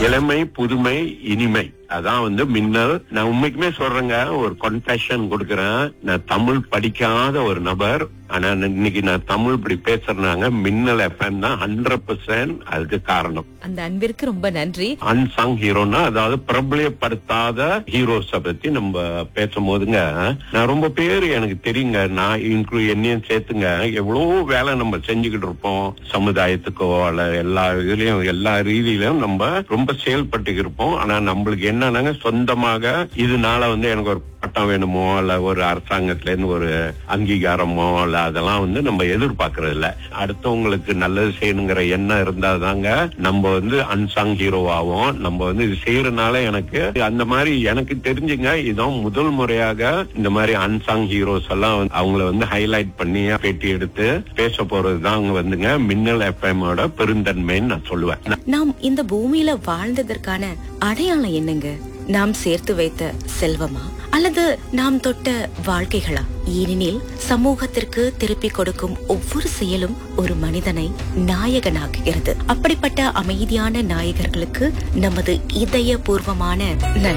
இளமை புதுமை இனிமை அதான் வந்து மின்னல் நான் உண்மைக்குமே சொல்றேங்க ஒரு கன்ஃபெஷன் கொடுக்கறேன் நான் தமிழ் படிக்காத ஒரு நபர் ஆனா இன்னைக்கு நான் தமிழ் இப்படி பேசுறேனாங்க மின்னல் எஃப்எம் தான் ஹண்ட்ரட் பர்சன்ட் அதுக்கு காரணம் அந்த அன்பிற்கு ரொம்ப நன்றி அன்சாங் ஹீரோனா அதாவது பிரபலப்படுத்தாத ஹீரோஸ பத்தி நம்ம பேசும்போதுங்க நான் ரொம்ப பேர் எனக்கு தெரியுங்க நான் இன்க்ளூ என்னையும் சேர்த்துங்க எவ்வளவு வேலை நம்ம செஞ்சுக்கிட்டு இருப்போம் சமுதாயத்துக்கோ அல்ல எல்லா இதுலயும் எல்லா ரீதியிலும் நம்ம ரொம்ப செயல்பட்டு இருப்போம் ஆனா நம்மளுக்கு என்னன்னாங்க சொந்தமாக இதனால வந்து எனக்கு ஒரு பட்டம் வேணுமோ அல்ல ஒரு அரசாங்கத்துல இருந்து ஒரு அங்கீகாரமோ அல்ல அதெல்லாம் வந்து நம்ம எதிர்பார்க்கறது இல்ல அடுத்தவங்களுக்கு நல்லது செய்யணுங்கிற எண்ணம் இருந்தாதாங்க நம்ம வந்து அன்சாங் ஹீரோவாகும் நம்ம வந்து இது செய்யறதுனால எனக்கு அந்த மாதிரி எனக்கு தெரிஞ்சுங்க இதான் முதல் முறையாக இந்த மாதிரி அன்சாங் ஹீரோஸ் எல்லாம் வந்து அவங்கள வந்து ஹைலைட் பண்ணி பேட்டி எடுத்து பேச போறதுதான் அங்க வந்துங்க மின்னல் எஃப்எம்மோட பெருந்தன்மைன்னு நான் சொல்லுவேன் நாம் இந்த பூமியில வாழ்ந்ததற்கான அடையாளம் என்னங்க நாம் சேர்த்து வைத்த செல்வமா அல்லது நாம் தொட்ட வாழ்க்கைகளா ஏனெனில் சமூகத்திற்கு திருப்பிக் கொடுக்கும் ஒவ்வொரு செயலும் ஒரு மனிதனை நாயகனாக்குகிறது அப்படிப்பட்ட அமைதியான நாயகர்களுக்கு நமது இதயபூர்வமான நன்றி